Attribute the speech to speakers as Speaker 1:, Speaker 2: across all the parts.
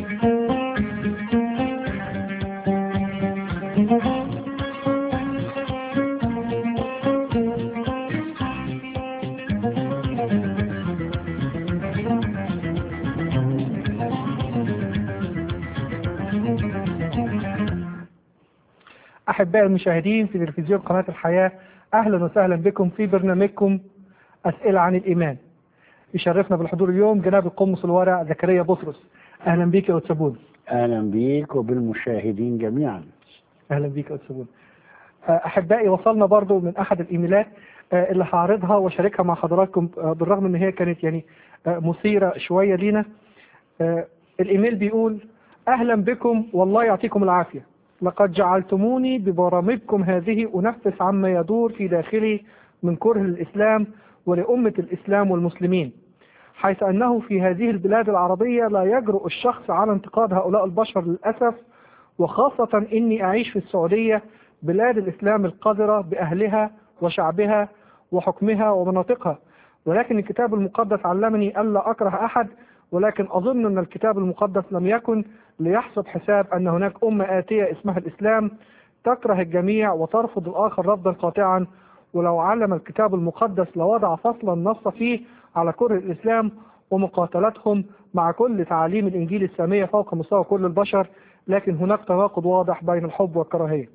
Speaker 1: أحبائي المشاهدين في تلفزيون قناة الحياة أهلا وسهلا بكم في برنامجكم أسئلة عن الإيمان يشرفنا بالحضور اليوم جناب القمص الورع زكريا بطرس أهلا بيك يا أتسابون
Speaker 2: اهلا بيك وبالمشاهدين جميعا
Speaker 1: أهلا بيك يا أتسابون أحبائي وصلنا برضو من أحد الإيميلات آه، اللي هعرضها واشاركها مع حضراتكم آه، بالرغم ان هي كانت يعني آه، مثيرة شوية لينا آه، الإيميل بيقول أهلا بكم والله يعطيكم العافية لقد جعلتموني ببرامجكم هذه أنفس عما يدور في داخلي من كره الإسلام ولأمة الإسلام والمسلمين حيث أنه في هذه البلاد العربية لا يجرؤ الشخص على انتقاد هؤلاء البشر للأسف وخاصة إني أعيش في السعودية بلاد الإسلام القذرة بأهلها وشعبها وحكمها ومناطقها ولكن الكتاب المقدس علمني ألا أكره أحد ولكن أظن أن الكتاب المقدس لم يكن ليحسب حساب أن هناك أمة آتية اسمها الإسلام تكره الجميع وترفض الآخر رفضا قاطعا ولو علم الكتاب المقدس لوضع فصلا نص فيه على كره الإسلام ومقاتلتهم مع كل تعاليم الإنجيل السامية فوق مستوى كل البشر لكن هناك تناقض واضح بين الحب والكراهية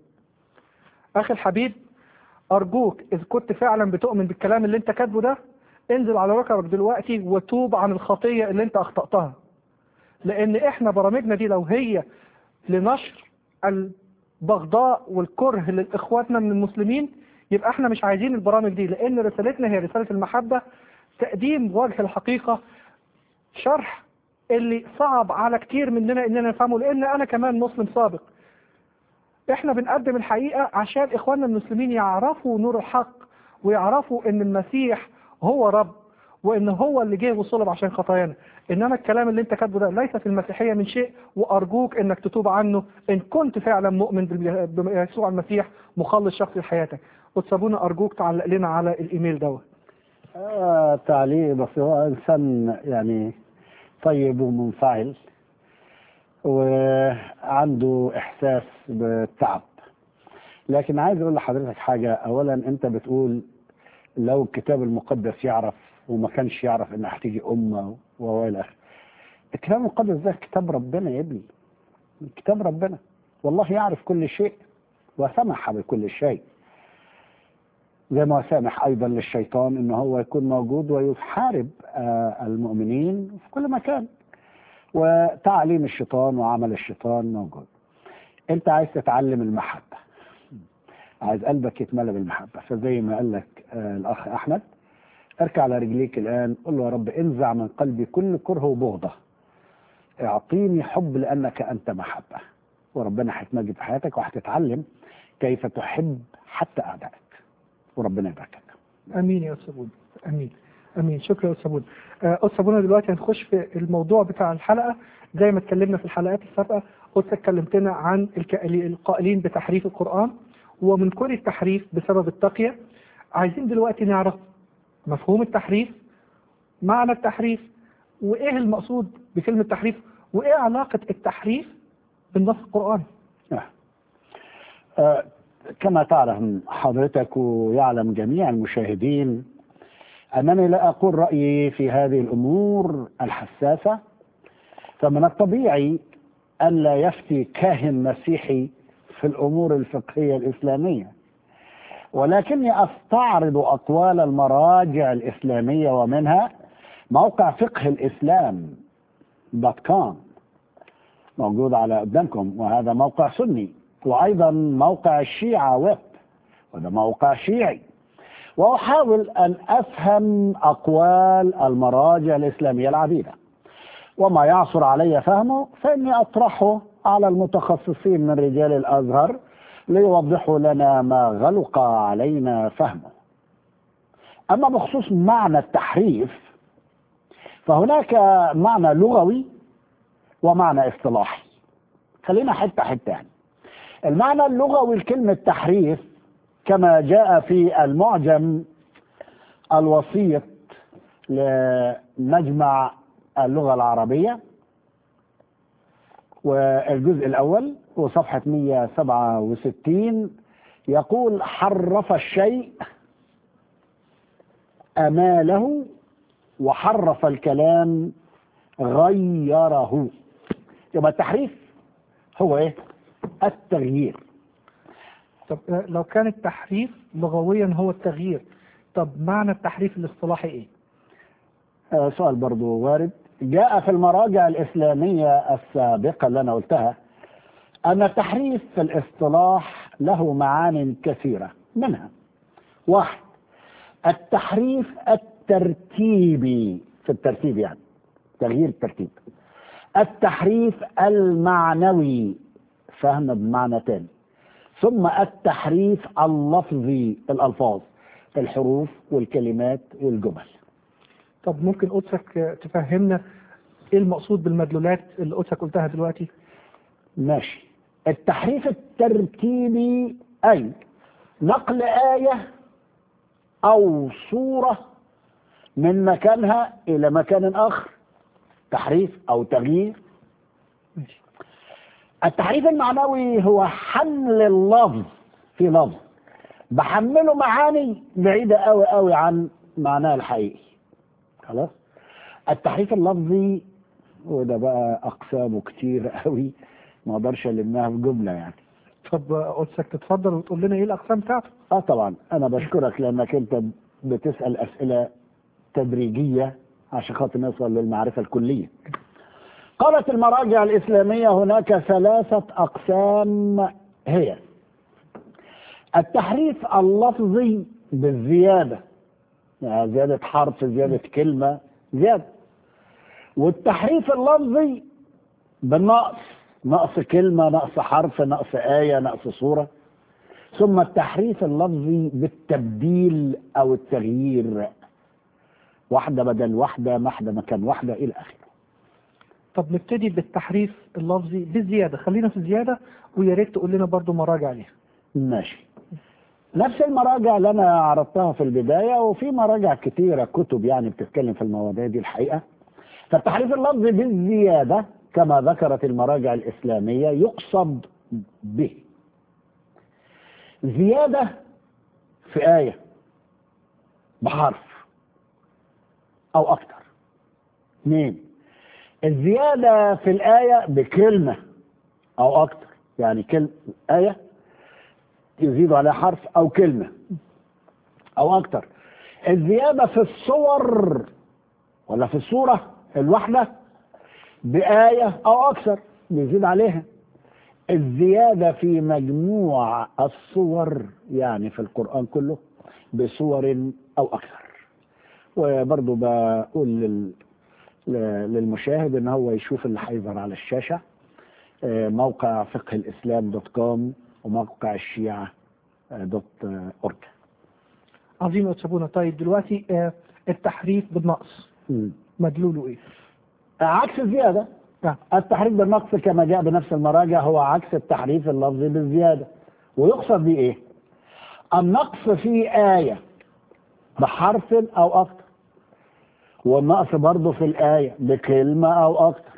Speaker 1: أخي الحبيب أرجوك إذا كنت فعلا بتؤمن بالكلام اللي أنت كاتبه ده انزل على ركبك دلوقتي وتوب عن الخطية اللي أنت أخطأتها لأن إحنا برامجنا دي لو هي لنشر البغضاء والكره لإخواتنا من المسلمين يبقى إحنا مش عايزين البرامج دي لأن رسالتنا هي رسالة المحبة تقديم وجه الحقيقة شرح اللي صعب على كتير مننا إننا نفهمه لأن أنا كمان مسلم سابق احنا بنقدم الحقيقة عشان اخواننا المسلمين يعرفوا نور الحق ويعرفوا ان المسيح هو رب وان هو اللي جه وصلب عشان خطايانا انما الكلام اللي انت كاتبه ده ليس في المسيحية من شيء وارجوك انك تتوب عنه ان كنت فعلا مؤمن بال- بيسوع المسيح مخلص شخصي لحياتك وتسابونا ارجوك تعلق لنا على الايميل دوت
Speaker 2: آه تعليق بس هو انسان يعني طيب ومنفعل وعنده احساس بالتعب لكن عايز اقول لحضرتك حاجه اولا انت بتقول لو الكتاب المقدس يعرف وما كانش يعرف ان هتيجي امه والى اخره الكتاب المقدس ده كتاب ربنا يا ابني كتاب ربنا والله يعرف كل شيء وسمح بكل شيء زي ما سامح ايضا للشيطان ان هو يكون موجود ويحارب آه، المؤمنين في كل مكان وتعليم الشيطان وعمل الشيطان موجود انت عايز تتعلم المحبه عايز قلبك يتملى بالمحبه فزي ما قال لك آه، الاخ احمد اركع على رجليك الان قل له يا رب انزع من قلبي كل كره وبغضه اعطيني حب لانك انت محبه وربنا هيتمجد في حياتك وهتتعلم كيف تحب حتى اعدائك وربنا يباركك
Speaker 1: امين يا استاذ بون امين امين شكرا يا استاذ بون آه، استاذ بون دلوقتي هنخش في الموضوع بتاع الحلقه زي ما اتكلمنا في الحلقات السابقه قلت اتكلمتنا عن الك- القائلين بتحريف القران ومن كل التحريف بسبب التقيه عايزين دلوقتي نعرف مفهوم التحريف معنى التحريف وايه المقصود بكلمه تحريف وايه علاقه التحريف بالنص القراني
Speaker 2: آه، كما تعلم حضرتك ويعلم جميع المشاهدين أنني لا أقول رأيي في هذه الأمور الحساسة فمن الطبيعي ألا يفتي كاهن مسيحي في الأمور الفقهية الإسلامية ولكني أستعرض أقوال المراجع الإسلامية ومنها موقع فقه الإسلام دوت كوم موجود على قدامكم وهذا موقع سني وأيضا موقع الشيعة ويب وده موقع شيعي وأحاول أن أفهم أقوال المراجع الإسلامية العديدة وما يعصر علي فهمه فإني أطرحه على المتخصصين من رجال الأزهر ليوضحوا لنا ما غلق علينا فهمه أما بخصوص معنى التحريف فهناك معنى لغوي ومعنى اصطلاحي خلينا حتة حتة يعني المعنى اللغوي لكلمة تحريف كما جاء في المعجم الوسيط لمجمع اللغة العربية والجزء الأول وصفحة 167 يقول حرف الشيء أماله وحرف الكلام غيره يبقى التحريف هو ايه التغيير
Speaker 1: طب آه، لو كان التحريف لغويا هو التغيير طب معنى التحريف الاصطلاحي ايه؟
Speaker 2: آه سؤال برضو وارد جاء في المراجع الإسلامية السابقة اللي أنا قلتها أن التحريف في الاصطلاح له معان كثيرة منها واحد التحريف الترتيبي في الترتيب يعني تغيير الترتيب التحريف المعنوي فهم بمعنى تاني ثم التحريف اللفظي الألفاظ الحروف والكلمات والجمل
Speaker 1: طب ممكن قدسك آه، تفهمنا ايه المقصود بالمدلولات اللي قدسك قلتها دلوقتي؟
Speaker 2: ماشي التحريف الترتيبي أي نقل آية أو صورة من مكانها إلى مكان آخر تحريف أو تغيير
Speaker 1: ماشي
Speaker 2: التحريف المعنوي هو حمل اللفظ في لفظ بحمله معاني بعيدة قوي قوي عن معناه الحقيقي خلاص التحريف اللفظي وده بقى أقسامه كتير قوي ما اقدرش المها في جملة يعني
Speaker 1: طب آه، قدسك تتفضل وتقول لنا ايه الاقسام بتاعته؟
Speaker 2: اه طبعا انا بشكرك لانك انت بتسأل اسئلة تدريجية عشان خاطر نوصل للمعرفة الكلية قالت المراجع الإسلامية هناك ثلاثة أقسام هي التحريف اللفظي بالزيادة يعني زيادة حرف زيادة كلمة زيادة والتحريف اللفظي بالنقص نقص كلمة نقص حرف نقص آية نقص صورة ثم التحريف اللفظي بالتبديل أو التغيير واحدة بدل واحدة واحدة مكان واحدة إلى آخره
Speaker 1: طب نبتدي بالتحريف اللفظي بالزياده خلينا في الزياده ويا ريت تقول لنا برضو مراجع ليها
Speaker 2: ماشي نفس المراجع اللي انا عرضتها في البدايه وفي مراجع كتيره كتب يعني بتتكلم في المواضيع دي الحقيقه فالتحريف اللفظي بالزياده كما ذكرت المراجع الاسلاميه يقصد به زياده في ايه بحرف او اكثر اثنين الزياده في الايه بكلمه او اكثر يعني كلمه ايه يزيد عليها حرف او كلمه او اكتر الزياده في الصور ولا في الصوره الواحده بايه او اكثر يزيد عليها الزياده في مجموع الصور يعني في القران كله بصور او اكثر وبرضه بقول لل... ل- للمشاهد ان هو يشوف اللي هيظهر على الشاشه آه، موقع فقه الاسلام دوت كوم وموقع الشيعة آه، دوت آه، أورج
Speaker 1: عظيم يا أستاذ بونا طيب دلوقتي آه، التحريف بالنقص
Speaker 2: مم.
Speaker 1: مدلوله ايه؟
Speaker 2: عكس الزيادة
Speaker 1: نعم
Speaker 2: التحريف بالنقص كما جاء بنفس المراجع هو عكس التحريف اللفظي بالزيادة ويقصد به ايه النقص في آية بحرف أو أكثر والنقص برضه في الآية بكلمة أو أكثر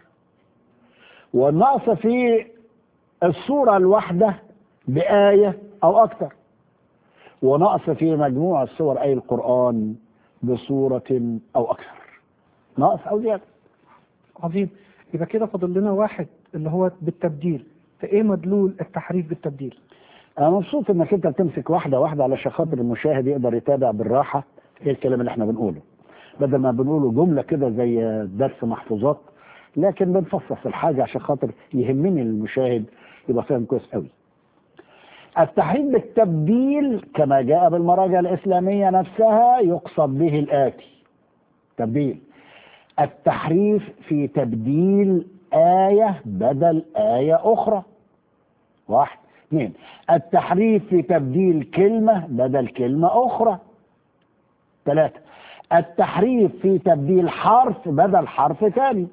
Speaker 2: والنقص في الصورة الواحدة بآية أو أكثر ونقص في مجموع الصور أي القرآن بصورة أو أكثر نقص أو زيادة
Speaker 1: عظيم يبقى كده فاضل لنا واحد اللي هو بالتبديل فايه مدلول التحريف بالتبديل؟
Speaker 2: أنا مبسوط إنك أنت بتمسك واحدة واحدة علشان خاطر المشاهد يقدر يتابع بالراحة إيه الكلام اللي إحنا بنقوله بدل ما بنقوله جملة كده زي درس محفوظات لكن بنفصص الحاجة عشان خاطر يهمني المشاهد يبقى فاهم كويس قوي التحريف بالتبديل كما جاء بالمراجع الإسلامية نفسها يقصد به الآتي تبديل التحريف في تبديل آية بدل آية أخرى واحد اثنين التحريف في تبديل كلمة بدل كلمة أخرى ثلاثة التحريف في تبديل حرف بدل حرف ثاني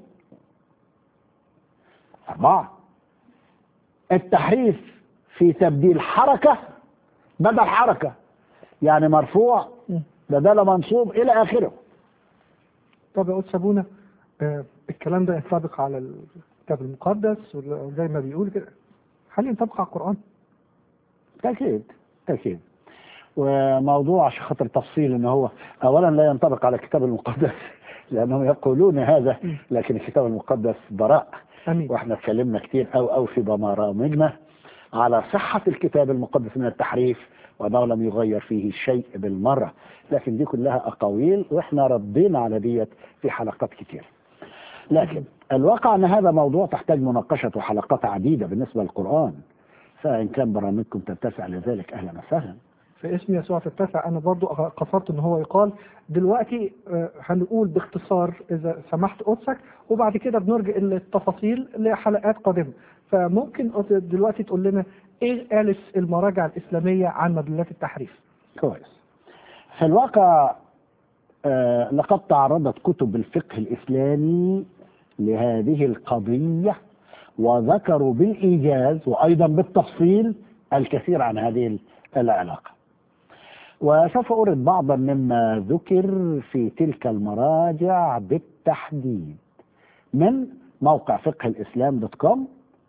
Speaker 2: أربعة التحريف في تبديل حركة بدل حركة يعني مرفوع بدل منصوب إلى آخره
Speaker 1: طب يا أستاذ بونا آه الكلام ده ينطبق على الكتاب المقدس وزي ما بيقول كده هل ينطبق على القرآن؟
Speaker 2: تأكيد تأكيد وموضوع عشان خاطر تفصيل ان هو اولا لا ينطبق على الكتاب المقدس لانهم يقولون هذا لكن الكتاب المقدس براء
Speaker 1: امين
Speaker 2: واحنا اتكلمنا كتير او او في برامجنا على صحة الكتاب المقدس من التحريف وانه لم يغير فيه شيء بالمرة لكن دي كلها اقاويل واحنا ردينا على ديت في حلقات كتير لكن الواقع ان هذا موضوع تحتاج مناقشة وحلقات عديدة بالنسبة للقرآن فان كان برامجكم تتسع لذلك اهلا وسهلا
Speaker 1: في اسم يسوع تتسع انا برضو قصرت ان هو يقال دلوقتي آه، هنقول باختصار اذا سمحت قدسك وبعد كده بنرجع التفاصيل لحلقات قادمه فممكن دلوقتي تقول لنا ايه قالت المراجع الاسلاميه عن مدلولات التحريف
Speaker 2: كويس في الواقع آه، لقد تعرضت كتب الفقه الإسلامي لهذه القضية وذكروا بالإيجاز وأيضا بالتفصيل الكثير عن هذه العلاقة وسوف أورد بعضا مما ذكر في تلك المراجع بالتحديد من موقع فقه الإسلام دوت كوم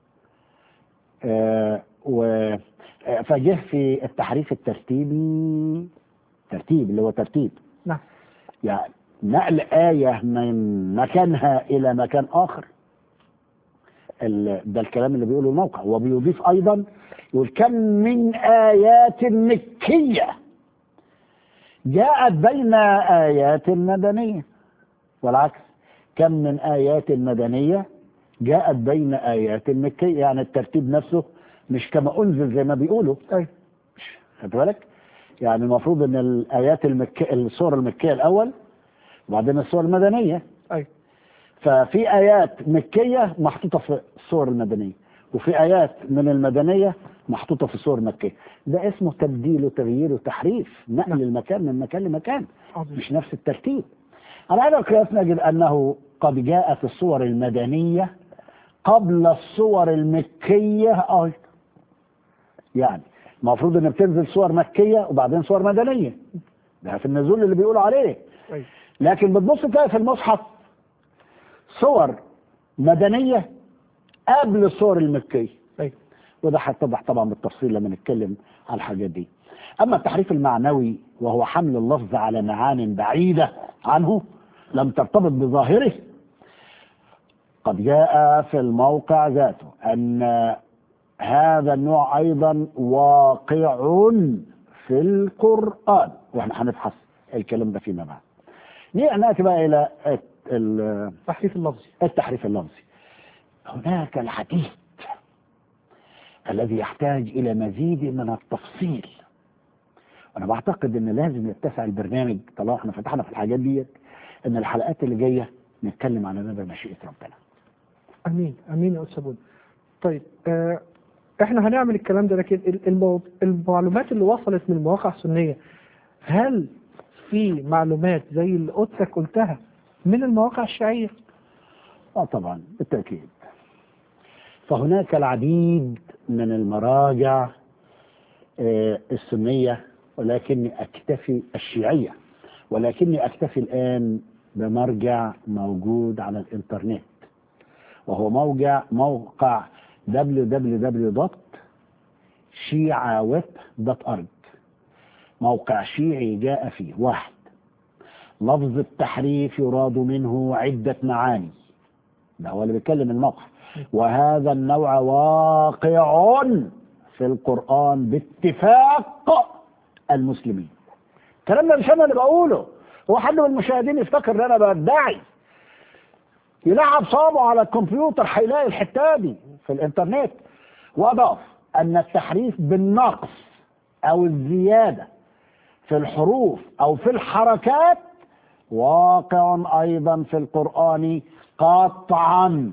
Speaker 2: آه، و آه، فجه في التحريف الترتيبي ترتيب اللي هو ترتيب
Speaker 1: نعم
Speaker 2: يعني نقل آية من مكانها إلى مكان آخر ال- ده الكلام اللي بيقوله الموقع وبيضيف أيضا يقول كم من آيات مكية جاءت بين آيات مدنية والعكس كم من آيات مدنية جاءت بين آيات مكية يعني الترتيب نفسه مش كما أنزل زي ما بيقولوا
Speaker 1: ايوه
Speaker 2: خد بالك يعني المفروض ان الايات المكية الصور المكيه الاول وبعدين الصور المدنيه
Speaker 1: ايوه
Speaker 2: ففي ايات مكيه محطوطه في الصور المدنيه وفي ايات من المدنيه محطوطه في الصور المكيه ده اسمه تبديل وتغيير وتحريف نقل
Speaker 1: نعم.
Speaker 2: المكان من مكان لمكان
Speaker 1: عظيم
Speaker 2: مش نفس الترتيب على هذا القياس نجد انه قد جاءت الصور المدنيه قبل الصور المكيه ايضا يعني المفروض ان بتنزل صور مكيه وبعدين صور مدنيه ده في النزول اللي بيقولوا عليه
Speaker 1: ايوه
Speaker 2: لكن بتبص تلاقي في المصحف صور مدنيه قبل الصور المكيه
Speaker 1: ايوه
Speaker 2: وده هيتضح طبعا بالتفصيل لما نتكلم على الحاجات دي اما التحريف المعنوي وهو حمل اللفظ على معان بعيده عنه لم ترتبط بظاهره قد جاء في الموقع ذاته ان هذا النوع ايضا واقع في القران واحنا هنبحث الكلام ده فيما بعد نيجي ناتي بقى الى ال-
Speaker 1: تحريف اللفظي
Speaker 2: التحريف اللفظي هناك الحديث الذي يحتاج إلى مزيد من التفصيل أنا بعتقد إن لازم يتسع البرنامج طالما احنا فتحنا في الحاجات ديت إن الحلقات اللي جاية نتكلم عن هذا بمشيئة ربنا
Speaker 1: امين امين يا استاذ بودي. طيب آه احنا هنعمل الكلام ده لكن ال- المو... المعلومات اللي وصلت من المواقع السنيه هل في معلومات زي اللي قدسك قلتها من المواقع الشيعيه؟
Speaker 2: اه طبعا بالتأكيد فهناك العديد من المراجع آه، السنية ولكني أكتفي الشيعية ولكني أكتفي الآن بمرجع موجود على الإنترنت وهو موقع موقع www.shiaweb.org موقع شيعي جاء فيه واحد لفظ التحريف يراد منه عدة معاني ده هو اللي بيتكلم الموقع وهذا النوع واقع في القرآن باتفاق المسلمين الكلام ده مش انا اللي بقوله هو حد من المشاهدين يفتكر ان انا بدعي يلعب صابعه على الكمبيوتر هيلاقي الحته دي في الانترنت واضاف ان التحريف بالنقص او الزياده في الحروف او في الحركات واقع ايضا في القران قطعا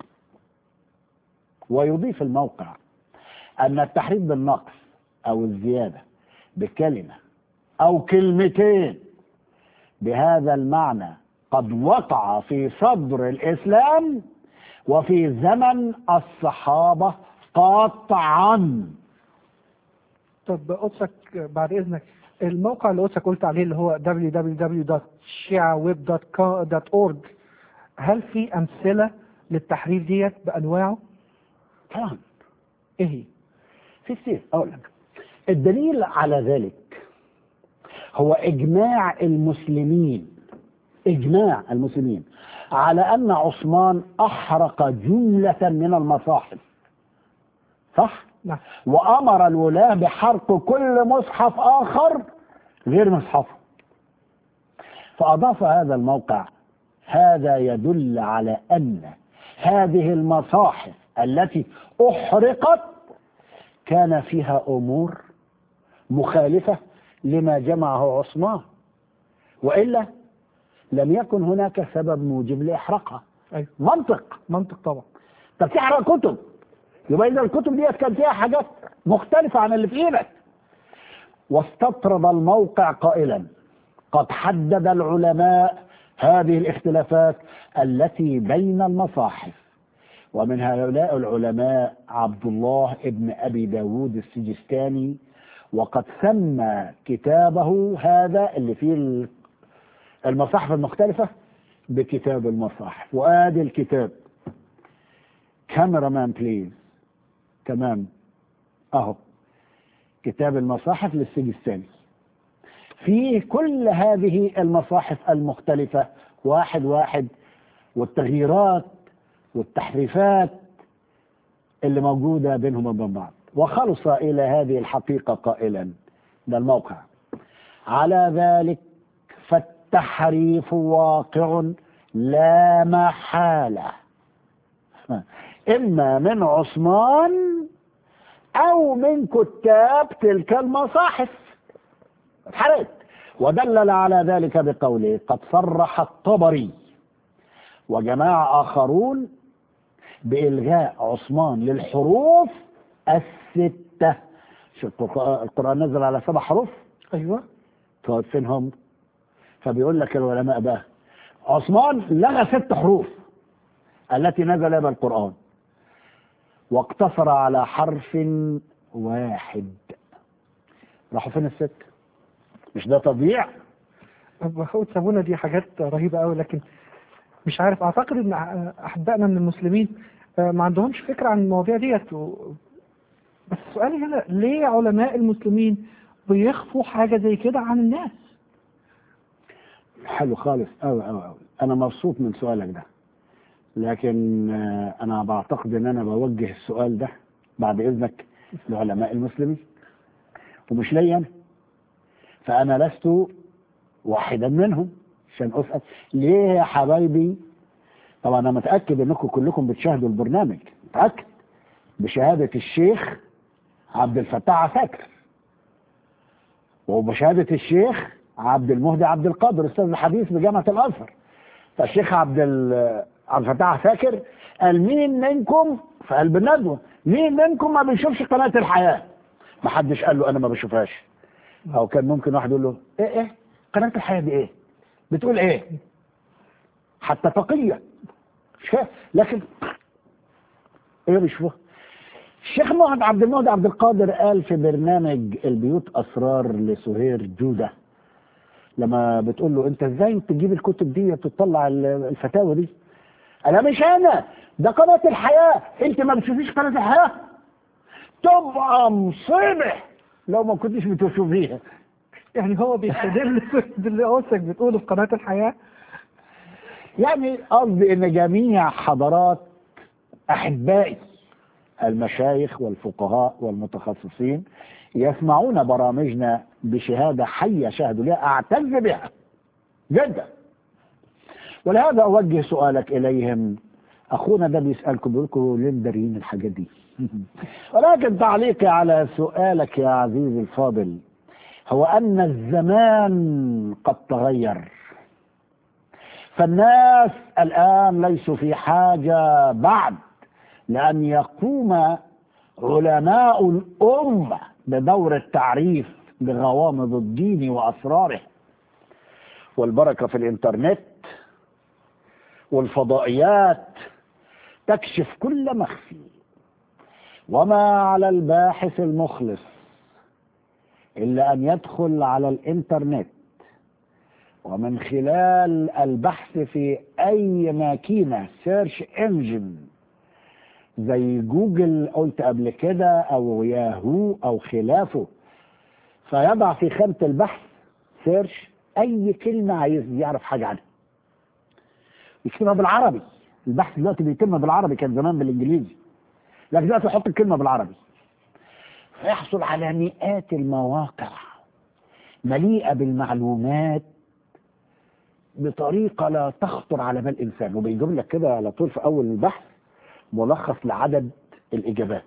Speaker 2: ويضيف الموقع ان التحريف بالنقص او الزياده بكلمه او كلمتين بهذا المعنى قد وقع في صدر الاسلام وفي زمن الصحابه قطعا
Speaker 1: طب قدسك بعد اذنك الموقع اللي قدسك قلت عليه اللي هو www.shiaweb.org هل في امثله للتحريف ديت بانواعه
Speaker 2: طبعا
Speaker 1: ايه هي؟
Speaker 2: في كتير اقول لك الدليل على ذلك هو اجماع المسلمين اجماع المسلمين على ان عثمان احرق جمله من المصاحف صح
Speaker 1: نعم
Speaker 2: وامر الولاه بحرق كل مصحف اخر غير مصحفه فاضاف هذا الموقع هذا يدل على ان هذه المصاحف التي احرقت كان فيها امور مخالفه لما جمعه عثمان والا لم يكن هناك سبب موجب لاحراقها
Speaker 1: ايوه
Speaker 2: منطق
Speaker 1: منطق طبعا
Speaker 2: طب تحرق كتب يبقى اذا الكتب ديت كان فيها حاجات مختلفه عن اللي في ايدك واستطرد الموقع قائلا قد حدد العلماء هذه الاختلافات التي بين المصاحف ومن هؤلاء العلماء عبد الله ابن ابي داود السجستاني وقد سمى كتابه هذا اللي فيه المصاحف المختلفة بكتاب المصاحف وادي الكتاب كاميرا مان بليز تمام اهو كتاب المصاحف للسجستاني فيه كل هذه المصاحف المختلفة واحد واحد والتغييرات والتحريفات اللي موجودة بينهم وبين بعض وخلص إلى هذه الحقيقة قائلا ده الموقع على ذلك فالتحريف واقع لا محالة إما من عثمان أو من كتاب تلك المصاحف اتحرقت ودلل على ذلك بقوله قد صرح الطبري وجماعة آخرون بإلغاء عثمان للحروف الستة شوف القرآن نزل على سبع حروف
Speaker 1: ايوه
Speaker 2: طيب فين هم فبيقول لك العلماء بقى عثمان لغى ست حروف التي نزل بها القرآن واقتصر على حرف واحد راحوا فين الست مش ده تضييع
Speaker 1: بخوت سابونا دي حاجات رهيبة قوي لكن مش عارف اعتقد ان احبائنا من المسلمين آه، ما عندهمش فكرة عن المواضيع ديت و... بس سؤالي هنا ليه علماء المسلمين بيخفوا حاجة زي كده عن الناس
Speaker 2: حلو خالص أوي أوي أوي أنا مبسوط من سؤالك ده لكن آه، أنا بعتقد إن أنا بوجه السؤال ده بعد إذنك لعلماء المسلمين ومش ليا أنا فأنا لست واحدا منهم عشان أسأل ليه يا حبايبي طبعا أنا متأكد إنكم كلكم بتشاهدوا البرنامج متأكد بشهادة الشيخ عبد الفتاح عساكر وبشهادة الشيخ عبد المهدي عبد القادر استاذ الحديث بجامعة الازهر فالشيخ عبد ال- عبد الفتاح عساكر قال مين منكم في قلب الندوة مين منكم ما بيشوفش قناة الحياة ما حدش قال له انا ما بشوفهاش او كان ممكن واحد يقول له ايه ايه قناة الحياة دي ايه بتقول ايه حتى تقية مش فاهم. لكن ايه بيشوفوها الشيخ مهد عبد المهدي عبد القادر قال في برنامج البيوت اسرار لسهير جوده لما بتقول له انت ازاي تجيب الكتب دي وتطلع ال- الفتاوى دي انا مش انا ده قناه الحياه انت ما بتشوفيش قناه الحياه تبقى مصيبه لو ما كنتش بتشوفيها
Speaker 1: يعني هو بيستدل باللي قصدك بتقوله في قناة الحياة
Speaker 2: يعني قصدي ان جميع حضرات احبائي المشايخ والفقهاء والمتخصصين يسمعون برامجنا بشهاده حيه شاهدوا لها اعتز بها جدا ولهذا اوجه سؤالك اليهم اخونا ده بيسالكم بيقول لكم ليه مدارين الحاجات دي ولكن تعليقي على سؤالك يا عزيزي الفاضل هو ان الزمان قد تغير فالناس الآن ليسوا في حاجة بعد لأن يقوم علماء الأمة بدور التعريف بغوامض الدين وأسراره والبركة في الإنترنت والفضائيات تكشف كل مخفي وما على الباحث المخلص إلا أن يدخل على الإنترنت ومن خلال البحث في أي ماكينة سيرش انجن زي جوجل قلت قبل كده أو ياهو أو خلافه فيضع في خانة البحث سيرش أي كلمة عايز يعرف حاجة عنها يكتبها بالعربي البحث دلوقتي بيتم بالعربي كان زمان بالإنجليزي لكن دلوقتي يحط الكلمة بالعربي فيحصل على مئات المواقع مليئة بالمعلومات بطريقة لا تخطر على بال إنسان وبيجيب لك كده على طول في أول البحث ملخص لعدد الإجابات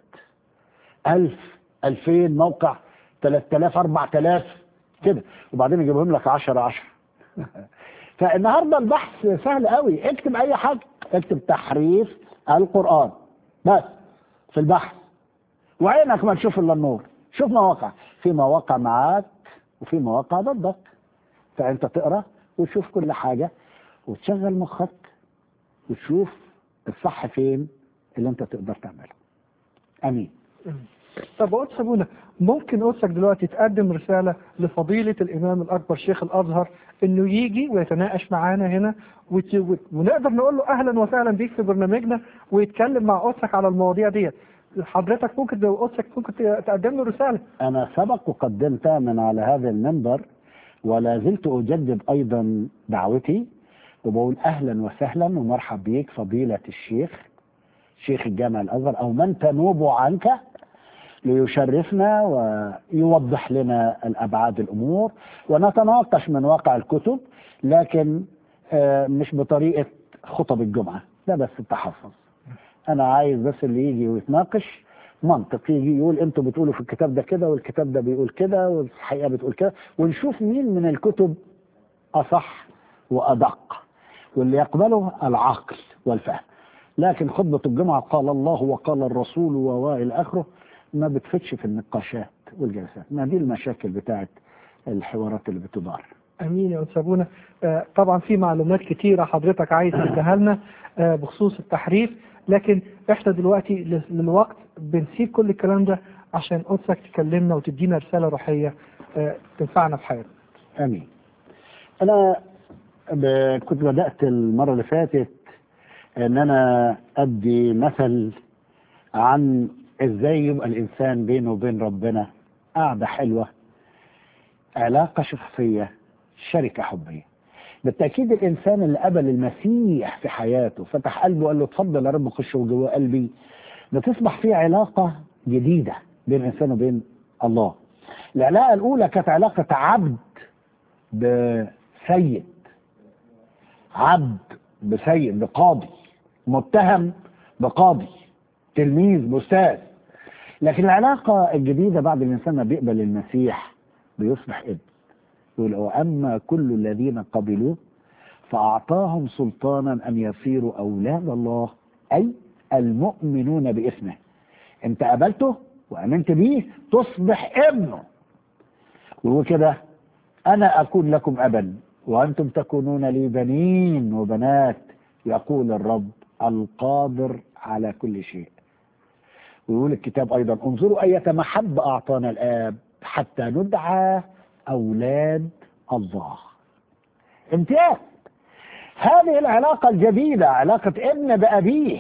Speaker 2: ألف ألفين موقع ثلاثة آلاف أربعة آلاف كده وبعدين يجيبهم لك عشرة عشرة فالنهاردة البحث سهل قوي اكتب أي حاجة اكتب تحريف القرآن بس في البحث وعينك ما تشوف إلا النور شوف مواقع في مواقع معاك وفي مواقع ضدك فأنت تقرأ وتشوف كل حاجة وتشغل مخك وتشوف الصح فين اللي انت تقدر تعمله امين
Speaker 1: طب قلت سابونا ممكن قدسك دلوقتي تقدم رسالة لفضيلة الإمام الأكبر شيخ الأزهر إنه يجي ويتناقش معانا هنا وت... وت- ونقدر نقول له أهلا وسهلا بيك في برنامجنا ويتكلم مع قدسك على المواضيع ديت حضرتك ممكن لو قدسك ممكن ت- تقدم له رسالة
Speaker 2: انا سبق وقدمت من على هذا المنبر ولا زلت اجدد ايضا دعوتي وبقول اهلا وسهلا ومرحب بيك فضيلة الشيخ شيخ الجامع الازهر او من تنوب عنك ليشرفنا ويوضح لنا الابعاد الامور ونتناقش من واقع الكتب لكن آه، مش بطريقه خطب الجمعه ده بس التحفظ انا عايز بس اللي يجي ويتناقش منطق يجي يقول انتوا بتقولوا في الكتاب ده كده والكتاب ده بيقول كده والحقيقه بتقول كده ونشوف مين من الكتب اصح وادق واللي يقبله العقل والفهم لكن خطبه الجمعه قال الله وقال الرسول والى اخره ما بتفتش في النقاشات والجلسات ما دي المشاكل بتاعت الحوارات اللي بتدار
Speaker 1: امين يا استاذ ابونا آه، طبعا في معلومات كتيره حضرتك عايز تديها لنا آه، بخصوص التحريف لكن احنا دلوقتي لل- للوقت بنسيب كل الكلام ده عشان قدسك تكلمنا وتدينا رساله روحيه آه، تنفعنا في حياتنا
Speaker 2: امين انا ب- كنت بدات المره اللي فاتت ان انا ادي مثل عن ازاي يبقى الانسان بينه وبين ربنا قعده حلوه علاقه شخصيه شركه حبيه بالتاكيد الانسان اللي قبل المسيح في حياته فتح قلبه وقال له اتفضل يا رب خش جوه قلبي بتصبح في علاقه جديده بين الانسان وبين الله العلاقه الاولى كانت علاقه عبد بسيد عبد بسيد بقاضي متهم بقاضي تلميذ بأستاذ لكن العلاقة الجديدة بعد الإنسان ما بيقبل المسيح بيصبح ابن يقول وأما كل الذين قبلوه فأعطاهم سلطانا أن يصيروا أولاد الله أي المؤمنون باسمه أنت قبلته وأمنت بيه تصبح ابنه وهو كده أنا أكون لكم أبا وأنتم تكونون لي بنين وبنات يقول الرب القادر على كل شيء ويقول الكتاب أيضا انظروا أية محبة أعطانا الآب حتى ندعى أولاد الله امتياز هذه العلاقة الجديدة علاقة ابن بأبيه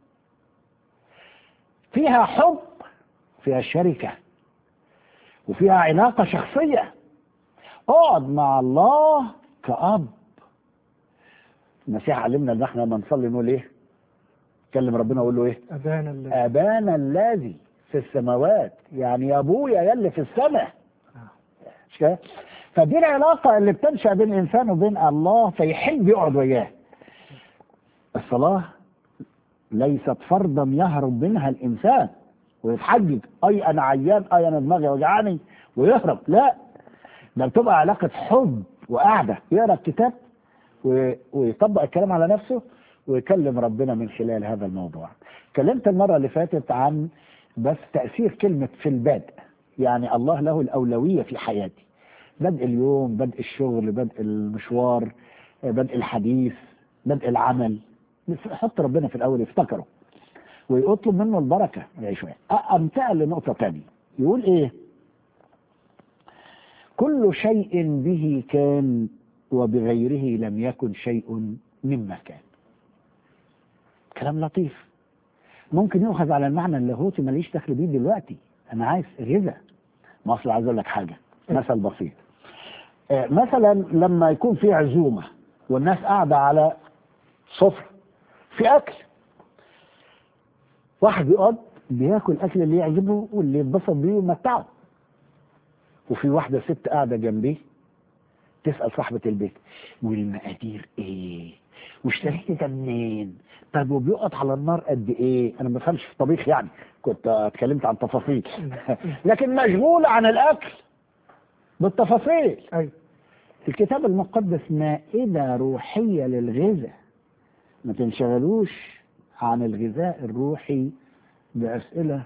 Speaker 2: فيها حب فيها شركة وفيها علاقة شخصية اقعد مع الله كأب المسيح علمنا ان احنا لما نصلي نقول ايه؟ كلم ربنا اقول له ايه؟
Speaker 1: ابانا الذي
Speaker 2: ابانا الذي في السماوات يعني يا ابويا يلي في السماء مش كده؟ فدي العلاقة اللي بتنشأ بين الإنسان وبين الله فيحب يقعد وياه الصلاة ليست فرضا يهرب منها الإنسان ويتحجج أي أنا عيان أي أنا دماغي وجعاني ويهرب لا ده بتبقى علاقة حب وقعدة يقرأ الكتاب و- ويطبق الكلام على نفسه ويكلم ربنا من خلال هذا الموضوع كلمت المرة اللي فاتت عن بس تأثير كلمة في البدء يعني الله له الأولوية في حياتي بدء اليوم بدء الشغل بدء المشوار بدء الحديث بدء العمل حط ربنا في الأول يفتكره ويطلب منه البركة يعني شوية أنتقل لنقطة تانية يقول إيه كل شيء به كان وبغيره لم يكن شيء مما كان كلام لطيف ممكن يؤخذ على المعنى اللاهوتي ماليش دخل بيه دلوقتي انا عايز غذاء ما اصل عايز اقول لك حاجه مثل بسيط آه، مثلا لما يكون في عزومه والناس قاعده على سفره في اكل واحد يقعد بياكل الاكل اللي يعجبه واللي يتبسط بيه ويمتعه وفي واحده ست قاعده جنبيه تسال صاحبه البيت والمقادير ايه واشتريت ده منين طيب وبيقعد على النار قد ايه انا ما بفهمش في الطبيخ يعني كنت اتكلمت عن تفاصيل لكن مشغوله عن الاكل بالتفاصيل
Speaker 1: ايوه
Speaker 2: الكتاب المقدس مائدة روحية للغذاء ما تنشغلوش عن الغذاء الروحي بأسئلة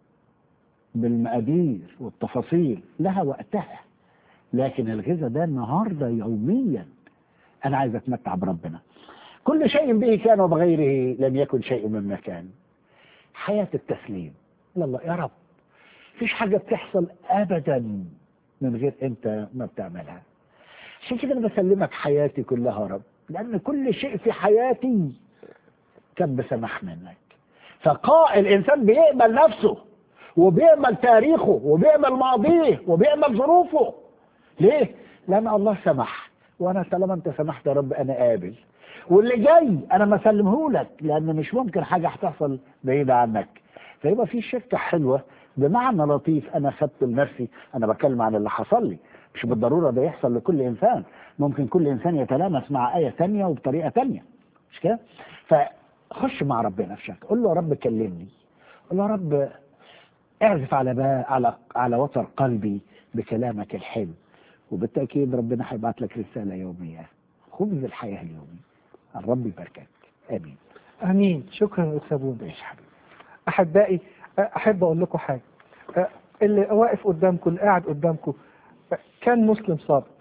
Speaker 2: بالمقادير والتفاصيل لها وقتها لكن الغذاء ده النهاردة يوميا أنا عايز أتمتع بربنا كل شيء به كان وبغيره لم يكن شيء مما كان حياة التسليم لله يا رب فيش حاجة بتحصل أبدا من غير أنت ما بتعملها عشان كده انا بسلمك حياتي كلها يا رب لان كل شيء في حياتي كان بسماح منك فقاء الانسان بيقبل نفسه وبيقبل تاريخه وبيقبل ماضيه وبيقبل ظروفه ليه؟ لان الله سمح وانا طالما انت سمحت يا رب انا قابل واللي جاي انا ما اسلمهولك لان مش ممكن حاجه هتحصل بعيده عنك فيبقى في شركه حلوه بمعنى لطيف انا خدت لنفسي انا بتكلم عن اللي حصل لي مش بالضروره ده يحصل لكل انسان ممكن كل انسان يتلامس مع ايه تانية وبطريقه تانية مش كده فخش مع ربنا في شك قول له يا رب كلمني قول له يا رب اعزف على با على على وتر قلبي بكلامك الحلو وبالتاكيد ربنا هيبعت لك رساله يوميه خبز الحياه اليومي الرب يباركك امين
Speaker 1: امين شكرا يا استاذ بونا
Speaker 2: ايش حبيبي
Speaker 1: احبائي احب اقول لكم حاجه اللي واقف قدامكم اللي قاعد قدامكم كان مسلم سابق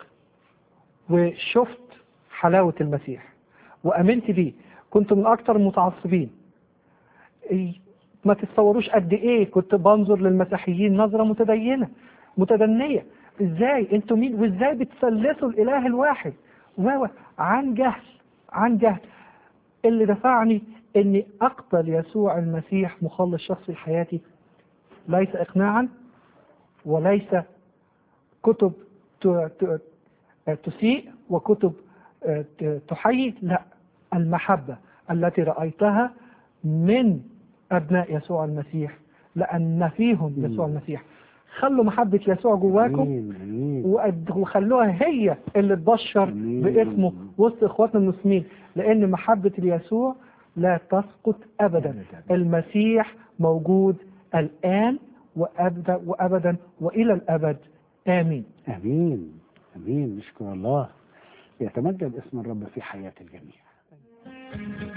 Speaker 1: وشفت حلاوه المسيح وامنت بيه كنت من اكتر المتعصبين إيه، ما تتصوروش قد ايه كنت بنظر للمسيحيين نظره متدينه متدنيه ازاي انتوا مين وازاي بتثلثوا الاله الواحد و عن جهل عن جهل اللي دفعني اني اقبل يسوع المسيح مخلص شخصي لحياتي ليس اقناعا وليس كتب ت- ت- تسيء وكتب ت- تحيي لا المحبة التي رأيتها من أبناء يسوع المسيح لأن فيهم يسوع المسيح خلوا محبة يسوع جواكم
Speaker 2: امين امين
Speaker 1: وقد- وخلوها هي اللي تبشر
Speaker 2: أمين.
Speaker 1: باسمه وسط اخواتنا المسلمين لان محبه اليسوع لا تسقط ابدا
Speaker 2: أبداً.
Speaker 1: المسيح موجود الان وابدا وابدا والى الابد امين
Speaker 2: امين امين نشكر الله يتمجد اسم الرب في حياه الجميع